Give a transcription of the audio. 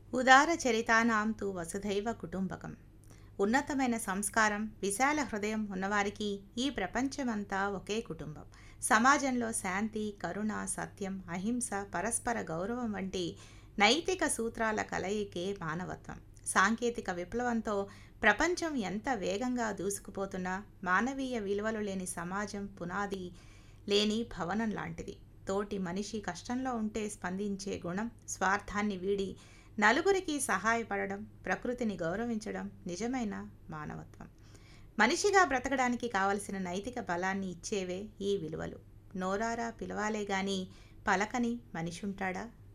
ఉదార చరితానాం తు వసుధైవ కుటుంబకం ఉన్నతమైన సంస్కారం విశాల హృదయం ఉన్నవారికి ఈ ప్రపంచమంతా ఒకే కుటుంబం సమాజంలో శాంతి కరుణ సత్యం అహింస పరస్పర గౌరవం వంటి నైతిక సూత్రాల కలయికే మానవత్వం సాంకేతిక విప్లవంతో ప్రపంచం ఎంత వేగంగా దూసుకుపోతున్నా మానవీయ విలువలు లేని సమాజం పునాది లేని భవనం లాంటిది తోటి మనిషి కష్టంలో ఉంటే స్పందించే గుణం స్వార్థాన్ని వీడి నలుగురికి సహాయపడడం ప్రకృతిని గౌరవించడం నిజమైన మానవత్వం మనిషిగా బ్రతకడానికి కావలసిన నైతిక బలాన్ని ఇచ్చేవే ఈ విలువలు నోరారా పిలవాలే గాని పలకని మనిషి ఉంటాడా